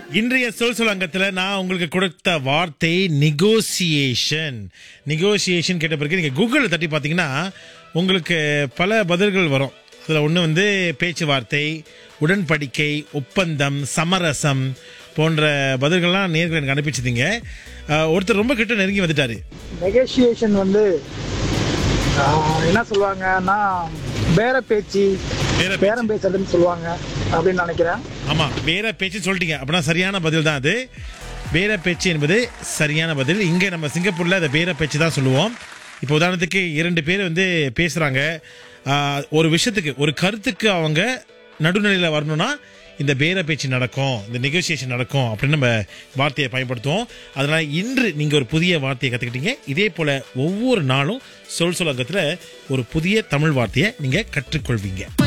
இன்றைய சொல் சொல் அங்கத்துல நான் உங்களுக்கு கொடுத்த வார்த்தை நெகோசியேஷன் நெகோசியேஷன் கேட்ட பிறகு நீங்க கூகுளில் தட்டி பார்த்தீங்கன்னா உங்களுக்கு பல பதில்கள் வரும் அதில் ஒன்று வந்து பேச்சுவார்த்தை உடன்படிக்கை ஒப்பந்தம் சமரசம் போன்ற பதில்கள்லாம் நேர்கள் எனக்கு அனுப்பிச்சிருந்தீங்க அஹ், ஒருத்தர் ரொம்ப கிட்ட நெருங்கி வந்துட்டாரு நெகோசியேஷன் வந்து ஆஹ், என்ன சொல்லுவாங்கன்னா பேர பேச்சு பேர பேச்சு. பேரம் பேசுறதுன்னு சொல்லுவாங்க அப்படின்னு நினைக்கிறேன் ஆமா வேற பேச்சு சொல்லிட்டீங்க அப்படின்னா சரியான பதில் தான் அது வேற பேச்சு என்பது சரியான பதில் இங்க நம்ம சிங்கப்பூர்ல அதை வேற பேச்சு தான் சொல்லுவோம் இப்போ உதாரணத்துக்கு இரண்டு பேர் வந்து பேசுறாங்க ஆஹ், ஒரு விஷயத்துக்கு ஒரு கருத்துக்கு அவங்க நடுநிலையில வரணும்னா இந்த பேர பேச்சு நடக்கும் இந்த நெகோசியேஷன் நடக்கும் அப்படின்னு நம்ம வார்த்தையை பயன்படுத்துவோம் அதனால இன்று நீங்க ஒரு புதிய வார்த்தையை கத்துக்கிட்டீங்க இதே போல ஒவ்வொரு நாளும் சொல் சொல் அங்கத்துல ஒரு புதிய தமிழ் வார்த்தையை நீங்க கற்றுக்கொள்வீங்க